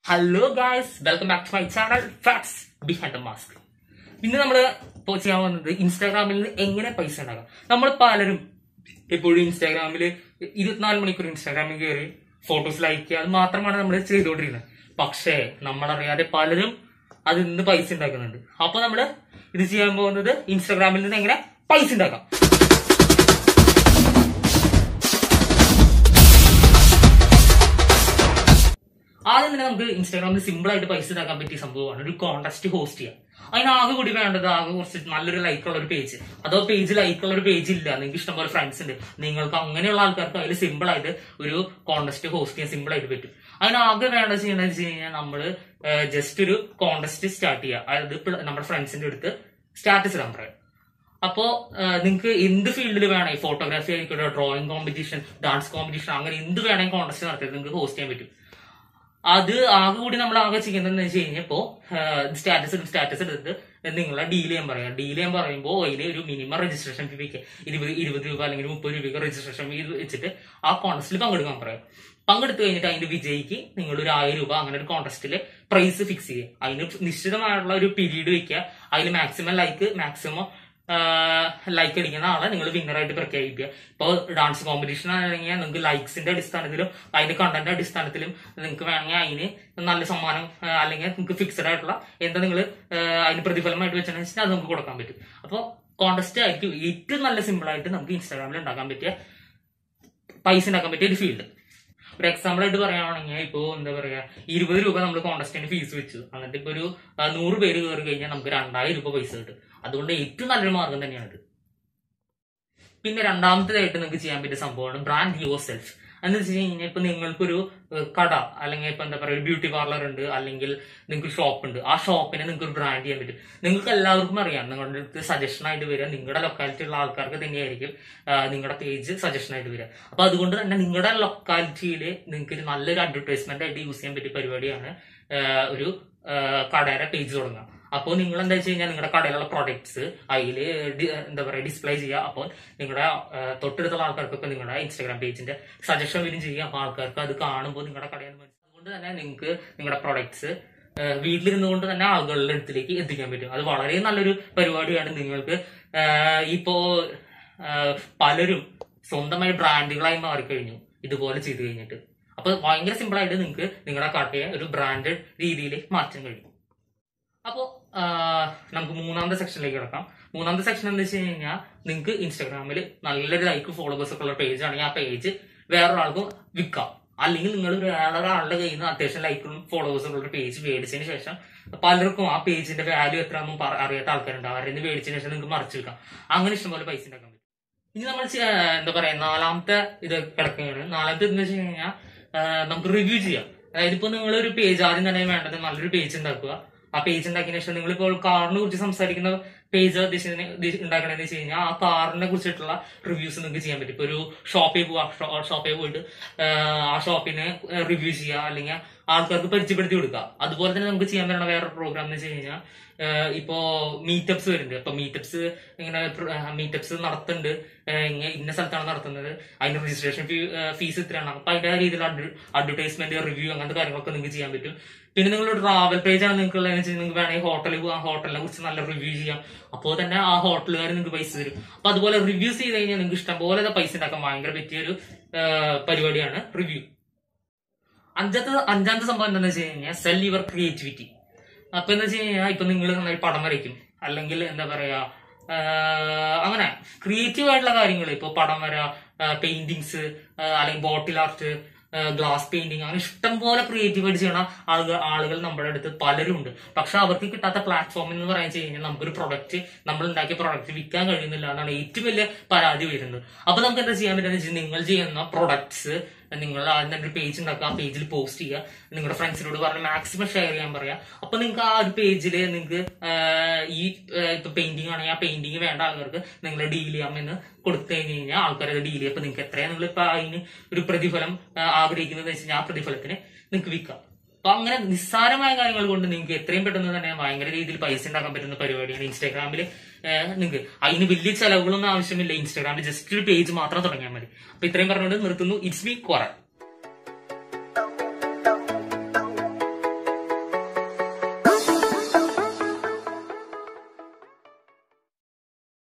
Hello guys welcome back to my channel facts behind the mask ഇന്ന് നമ്മൾ ഇപ്പോൾ ചെയ്യാൻ വന്നത് ഇൻസ്റ്റാഗ്രാമിൽ നിന്ന് എങ്ങനെ പൈസ ഉണ്ടാക്കാം നമ്മൾ പലരും എപ്പോഴും ഇൻസ്റ്റാഗ്രാമിൽ ഇരുപത്തിനാല് മണിക്കൂർ ഇൻസ്റ്റാഗ്രാമിൽ കയറി ഫോട്ടോസ് ലൈക്ക് ചെയ്യുക അത് മാത്രമാണ് നമ്മൾ ചെയ്തുകൊണ്ടിരിക്കുന്നത് പക്ഷേ നമ്മളറിയാതെ പലരും അതിൽ നിന്ന് പൈസ ഉണ്ടാക്കുന്നുണ്ട് അപ്പൊ നമ്മൾ ഇത് ചെയ്യാൻ പോകുന്നത് ഇൻസ്റ്റാഗ്രാമിൽ നിന്ന് എങ്ങനെ പൈസ ഉണ്ടാക്കാം ആദ്യം തന്നെ നമുക്ക് ഇൻസ്റ്റാഗ്രാമിൽ സിമ്പിൾ ആയിട്ട് പൈസ ഉണ്ടാക്കാൻ പറ്റിയ സംഭവമാണ് ഒരു കോൺടെസ്റ്റ് ഹോസ്റ്റ് ചെയ്യാം അതിന് ആകെ കൂടി വേണ്ടത് ആകെ കുറച്ച് നല്ലൊരു ലൈക്ക് ഉള്ള ഒരു പേജ് അതോ പേജ് ലൈക്ക് ഉള്ള ഒരു പേജ് ഇല്ല നിങ്ങൾക്ക് ഇഷ്ടംപോലെ ഫ്രണ്ട്സ് ഉണ്ട് നിങ്ങൾക്ക് അങ്ങനെയുള്ള ആൾക്കാർക്ക് അതിൽ സിമ്പിൾ ആയിട്ട് ഒരു കോൺടെസ്റ്റ് ഹോസ്റ്റ് ചെയ്യാൻ സിമ്പിൾ ആയിട്ട് പറ്റും അതിന് ആകെ വേണ്ടത് ചെയ്യേണ്ടത് വെച്ച് കഴിഞ്ഞാൽ നമ്മൾ ജസ്റ്റ് ഒരു കോൺടെസ്റ്റ് സ്റ്റാർട്ട് ചെയ്യുക അതായത് ഇപ്പൊ നമ്മുടെ ഫ്രണ്ട്സിന്റെ അടുത്ത് സ്റ്റാറ്റസ് ഇടാൻ പറയാം അപ്പോ നിങ്ങൾക്ക് എന്ത് ഫീൽഡിൽ വേണേ ഫോട്ടോഗ്രാഫി ആയിക്കോട്ടെ ഡ്രോയിങ് കോമ്പറ്റീഷൻ ഡാൻസ് കോമ്പറ്റീഷൻ അങ്ങനെ എന്ത് വേണമെങ്കിൽ കോൺടെസ്റ്റ് നടത്തിയത് നിങ്ങൾക്ക് ഹോസ്റ്റ് ചെയ്യാൻ പറ്റും അത് ആകെ കൂടി നമ്മൾ ആകെ ചെയ്യുന്നതെന്ന് വെച്ച് കഴിഞ്ഞപ്പോ സ്റ്റാറ്റസ് സ്റ്റാറ്റസ് എടുത്തിട്ട് നിങ്ങളെ ഡീൽ ചെയ്യാൻ പറയാം ഡീൽ ചെയ്യാൻ പറയുമ്പോൾ അതിൽ ഒരു മിനിമം രജിസ്ട്രേഷൻ ഫീ വെക്കുക ഇരുപത് ഇരുപത് രൂപ അല്ലെങ്കിൽ മുപ്പത് രൂപയ്ക്ക് രജിസ്ട്രേഷൻ ഫീ വെച്ചിട്ട് ആ കോൺടെസ്റ്റിൽ പങ്കെടുക്കാൻ പറയാം പങ്കെടുത്തു കഴിഞ്ഞിട്ട് അതിന്റെ വിജയിക്ക് നിങ്ങൾ ഒരു ആയിരം രൂപ അങ്ങനെ ഒരു കോൺടെസ്റ്റിൽ പ്രൈസ് ഫിക്സ് ചെയ്യുക അതിന് നിശ്ചിതമായിട്ടുള്ള ഒരു പീരീഡ് വെക്കുക അതിൽ മാക്സിമം ലൈക്ക് മാക്സിമം ലൈക്ക് അടിക്കുന്ന ആളെ നിങ്ങൾ വിന്നറായിട്ട് പ്രഖ്യാപിക്കുക ഇപ്പോൾ ഡാൻസ് കോമ്പറ്റീഷൻ ആണെങ്കിൽ നിങ്ങൾക്ക് ലൈക്സിന്റെ അടിസ്ഥാനത്തിലും അതിന്റെ കണ്ടന്റ് അടിസ്ഥാനത്തിലും നിങ്ങൾക്ക് വേണമെങ്കിൽ അതിന് നല്ല സമ്മാനം ആ, അല്ലെങ്കിൽ നിങ്ങൾക്ക് ഫിക്സഡ് ആയിട്ടുള്ള എന്താ നിങ്ങൾ അതിന് പ്രതിഫലമായിട്ട് വെച്ചാൽ അത് നമുക്ക് കൊടുക്കാൻ പറ്റും അപ്പോൾ കോൺടെസ്റ്റ് ആയിരിക്കും ഏറ്റവും നല്ല സിമ്പിൾ ആയിട്ട് നമുക്ക് ഇൻസ്റ്റാഗ്രാമിൽ ഉണ്ടാക്കാൻ പറ്റിയ പൈസ ഉണ്ടാക്കാൻ പറ്റിയ ഒരു ഫീൽഡ് ഒരു എക്സാമ്പിൾ ആയിട്ട് പറയുകയാണെങ്കിൽ ഇപ്പോ എന്താ പറയാ ഇരുപത് രൂപ നമ്മൾ കോൺടെസ്റ്റിന് ഫീസ് വെച്ചു എന്നിട്ട് ഇപ്പൊ ഒരു ആ, നൂറ് പേര് കയറി കഴിഞ്ഞാൽ നമുക്ക് രണ്ടായിരം രൂപ പൈസ കിട്ടും അതുകൊണ്ട് ഏറ്റവും നല്ലൊരു മാർഗം തന്നെയാണ് ഇത് പിന്നെ രണ്ടാമത്തേതായിട്ട് നിങ്ങൾക്ക് ചെയ്യാൻ പറ്റിയ സംഭവമാണ് ബ്രാൻഡ് യുവർ സെൽഫ് എന്ന് വെച്ച് കഴിഞ്ഞാൽ ഇപ്പൊ നിങ്ങൾക്കൊരു ഏഹ്, കട അല്ലെങ്കിൽ ഇപ്പൊ എന്താ പറയുക ബ്യൂട്ടി പാർലർ ഉണ്ട് അല്ലെങ്കിൽ നിങ്ങൾക്ക് ഷോപ്പ് ഉണ്ട് ആ ഷോപ്പിനെ നിങ്ങൾക്ക് ഒരു ബ്രാൻഡ് ചെയ്യാൻ പറ്റും നിങ്ങൾക്ക് എല്ലാവർക്കും അറിയാം നിങ്ങളുടെ അടുത്ത് സജഷൻ ആയിട്ട് വരിക നിങ്ങളുടെ ലൊക്കാലിറ്റി ഉള്ള ആൾക്കാർക്ക് തന്നെയായിരിക്കും ആഹ്, നിങ്ങളുടെ പേജ് സജഷൻ ആയിട്ട് വരിക അപ്പൊ അതുകൊണ്ട് തന്നെ നിങ്ങളുടെ ലൊക്കാലിറ്റിയിൽ നിങ്ങൾക്ക് ഒരു നല്ലൊരു അഡ്വർടൈസ്മെന്റ് ആയിട്ട് യൂസ് ചെയ്യാൻ പറ്റിയ പരിപാടിയാണ് ആഹ്, ഒരു ആഹ്, കടയുടെ പേജ് തുടങ്ങുക അപ്പോൾ നിങ്ങൾ എന്താ വെച്ച് കഴിഞ്ഞാൽ നിങ്ങളുടെ കടയിലുള്ള പ്രോഡക്ട്സ് അതിൽ എന്താ പറയുക ഡിസ്പ്ലേ ചെയ്യുക അപ്പോൾ നിങ്ങളുടെ ആഹ്, തൊട്ടടുത്തുള്ള ആൾക്കാർക്കൊക്കെ നിങ്ങളുടെ ഇൻസ്റ്റാഗ്രാം പേജിന്റെ സജഷൻ വരും ചെയ്യുക അപ്പോൾ ആൾക്കാർക്ക് അത് കാണുമ്പോൾ നിങ്ങളുടെ കടയിൽ നിന്ന് മനസ്സിലാവും. അതുകൊണ്ട് തന്നെ നിങ്ങൾക്ക് നിങ്ങളുടെ പ്രോഡക്ട്സ് വീട്ടിലിരുന്നു കൊണ്ട് തന്നെ ആളുകളുടെ അടുത്തിലേക്ക് എത്തിക്കാൻ പറ്റും അത് വളരെ നല്ലൊരു പരിപാടിയാണ് നിങ്ങൾക്ക് ആഹ്, ഇപ്പോ ആഹ്, പലരും സ്വന്തമായി ബ്രാൻഡുകളായി മാറിക്കഴിഞ്ഞു ഇതുപോലെ ചെയ്തു കഴിഞ്ഞിട്ട് അപ്പൊ ഭയങ്കര സിമ്പിൾ ആയിട്ട് നിങ്ങൾക്ക് നിങ്ങളുടെ കടയെ ഒരു ബ്രാൻഡഡ് രീതിയിൽ മാറ്റാൻ കഴിയും അപ്പോ നമുക്ക് മൂന്നാമത്തെ സെക്ഷനിലേക്ക് കിടക്കാം മൂന്നാമത്തെ സെക്ഷൻ എന്താ വെച്ച് കഴിഞ്ഞാൽ നിങ്ങൾക്ക് ഇൻസ്റ്റാഗ്രാമിൽ നല്ലൊരു ലൈക്ക് ഫോളോവേഴ്സ് ഒക്കെ ഉള്ള പേജ് ആണെങ്കിൽ ആ പേജ് വേറൊരാൾക്ക് വിൽക്കാം അല്ലെങ്കിൽ നിങ്ങൾ വേറൊരാളുടെ കയ്യിൽ നിന്ന് അത്യാവശ്യം ലൈക്കും ഫോളോവേഴ്സും ഉള്ള ഒരു പേജ് മേടിച്ചതിന് ശേഷം പലർക്കും ആ പേജിന്റെ വാല്യൂ എത്രയാണെന്നും പറ- അറിയാത്ത ആൾക്കാരുണ്ട് അവരിൽ നിന്ന് മേടിച്ചതിന് ശേഷം നിങ്ങൾക്ക് മറിച്ച് വിൽക്കാം അങ്ങനെ ഇഷ്ടംപോലെ പൈസ ഉണ്ടാക്കാൻ പറ്റും ഇനി നമ്മൾ ചെ- എന്താ പറയാ നാലാമത്തെ ഇത് കിടക്കുകയാണ് നാലാമത്തെ എന്ന് വെച്ച് കഴിഞ്ഞാൽ നമുക്ക് റിവ്യൂ ചെയ്യാം അതായത് ഇപ്പൊ നിങ്ങൾ ഒരു പേജ് ആദ്യം തന്നെ വേണ്ടത് നല്ലൊരു പേജ് ഉണ്ടാക്കുക ആ പേജ് ഉണ്ടാക്കിയതിനു ശേഷം നിങ്ങൾ ഇപ്പോൾ കാറിനെ കുറിച്ച് സംസാരിക്കുന്ന പേജ് ഉണ്ടാക്കണമെന്ന് വെച്ച് കഴിഞ്ഞാൽ ആ കാറിനെ കുറിച്ചിട്ടുള്ള റിവ്യൂസ് നിങ്ങൾക്ക് ചെയ്യാൻ പറ്റും ഇപ്പൊ ഒരു ഷോപ്പിൽ പോവാ ഷോപ്പിൽ പോയിട്ട് ആ, ആ ഷോപ്പിനെ റിവ്യൂ ചെയ്യുക അല്ലെങ്കിൽ ആൾക്കാർക്ക് പരിചയപ്പെടുത്തി കൊടുക്കുക അതുപോലെ തന്നെ നമുക്ക് ചെയ്യാൻ പറ്റുന്ന വേറെ പ്രോഗ്രാം എന്ന് വെച്ച് കഴിഞ്ഞാൽ ആഹ് ഇപ്പോ മീറ്റപ്സ് വരുന്നുണ്ട് അപ്പൊ മീറ്റപ്സ് ഇങ്ങനെ മീറ്റപ്സ് നടത്തുന്നുണ്ട് ആഹ് ഇങ്ങ ഇന്ന സ്ഥലത്താണ് നടത്തുന്നത് അതിന്റെ രജിസ്ട്രേഷൻ ഫീ ഫീസ് ഇത്രയാണ് അപ്പൊ അതിന്റെ രീതിയിലുള്ള അഡ്വർടൈസ്മെന്റ് റിവ്യൂ അങ്ങനത്തെ കാര്യങ്ങളൊക്കെ നിങ്ങൾക്ക് ചെയ്യാൻ പറ്റും പിന്നെ നിങ്ങൾ ട്രാവൽ പേജ് ആണ് നിങ്ങൾക്ക് ഉള്ളതെന്ന് വെച്ചാൽ നിങ്ങൾക്ക് വേണമെങ്കിൽ ഹോട്ടലിൽ പോകാം ഹോട്ടലിനെ കുറിച്ച് നല്ല റിവ്യൂ ചെയ്യാം അപ്പോൾ തന്നെ ആ ഹോട്ടലുകാർ നിങ്ങൾക്ക് പൈസ തരും അപ്പൊ അതുപോലെ റിവ്യൂസ് ചെയ്ത് കഴിഞ്ഞാൽ നിങ്ങൾക്ക് ഇഷ്ടംപോലെ പൈസ ഉണ്ടാക്കാൻ ഭയങ്കര പറ്റിയൊരു ആഹ് പരിപാടിയാണ് റിവ്യൂ അഞ്ചാമത്തെ അഞ്ചാമത്തെ സംഭവം എന്താണെന്ന് വെച്ച് കഴിഞ്ഞാൽ സെൽ യുവർ ക്രിയേറ്റിവിറ്റി അപ്പൊ എന്താ വെച്ച് കഴിഞ്ഞാൽ ഇപ്പൊ നിങ്ങൾ നന്നായി പടം വരയ്ക്കും അല്ലെങ്കിൽ എന്താ പറയാ ആഹ് അങ്ങനെ ക്രിയേറ്റീവ് ആയിട്ടുള്ള കാര്യങ്ങൾ ഇപ്പൊ പടം വര പെയിന്റിങ്സ് അല്ലെങ്കിൽ ബോട്ടിൽ ആർട്ട് ഗ്ലാസ് പെയിന്റിങ് അങ്ങനെ ഇഷ്ടം പോലെ ക്രിയേറ്റീവ് ആയിട്ട് ചെയ്യണ ആളുകൾ ആളുകൾ നമ്മുടെ അടുത്ത് പലരും ഉണ്ട് പക്ഷെ അവർക്ക് കിട്ടാത്ത പ്ലാറ്റ്ഫോം എന്ന് പറയാൻ വെച്ച് കഴിഞ്ഞാൽ നമുക്കൊരു പ്രൊഡക്റ്റ് നമ്മൾ ഉണ്ടാക്കിയ പ്രൊഡക്റ്റ് വിൽക്കാൻ കഴിയുന്നില്ല എന്നാണ് ഏറ്റവും വലിയ പരാതി വരുന്നത് അപ്പൊ നമുക്ക് എന്താ ചെയ്യാൻ പറ്റുന്നത് വെച്ചാൽ നിങ്ങൾ ചെയ്യുന്ന പ്രൊഡക്ട്സ് നിങ്ങൾ ആദ്യം തന്നെ ഒരു പേജ് ഉണ്ടാക്കുക ആ പേജിൽ പോസ്റ്റ് ചെയ്യുക നിങ്ങളുടെ ഫ്രണ്ട്സിനോട് പറഞ്ഞ് മാക്സിമം ഷെയർ ചെയ്യാൻ പറയാം അപ്പൊ നിങ്ങൾക്ക് ആ ഒരു പേജിൽ നിങ്ങൾക്ക് ഈ ആഹ് ഇപ്പൊ പെയിന്റിംഗ് ആണെങ്കിൽ ആ പെയിന്റിംഗ് വേണ്ട ആൾക്കാർക്ക് നിങ്ങൾ ഡീൽ ചെയ്യാമെന്ന് കൊടുത്തു കഴിഞ്ഞ് കഴിഞ്ഞാൽ ആൾക്കാർ അത് ഡീൽ ചെയ്യും അപ്പൊ നിങ്ങൾക്ക് എത്രയാണ് നിങ്ങൾ ഇപ്പൊ അതിന് ഒരു പ്രതിഫലം ആഹ് ആഗ്രഹിക്കുന്നത് വെച്ച് കഴിഞ്ഞാൽ ആ പ്രതിഫലത്തിന് നിങ്ങൾക്ക് വിൽക്കാം അപ്പൊ അങ്ങനെ നിസ്സാരമായ കാര്യങ്ങൾ കൊണ്ട് നിങ്ങൾക്ക് എത്രയും പെട്ടെന്ന് തന്നെ ഭയങ്കര രീതിയിൽ പൈസ ഉണ്ടാക്കാൻ പറ്റുന്ന പരിപാടിയാണ് ഇൻസ്റ്റാഗ്രാമിൽ നിങ്ങൾക്ക് അതിന് വലിയ ചെലവുകളൊന്നും ആവശ്യമില്ല ഇൻസ്റ്റാഗ്രാമിൽ ജസ്റ്റ് ഒരു പേജ് മാത്രം തുടങ്ങിയാൽ മതി അപ്പൊ ഇത്രയും പറഞ്ഞുകൊണ്ട് നിർത്തുന്നു ഇറ്റ്സ് മീ ക്വറ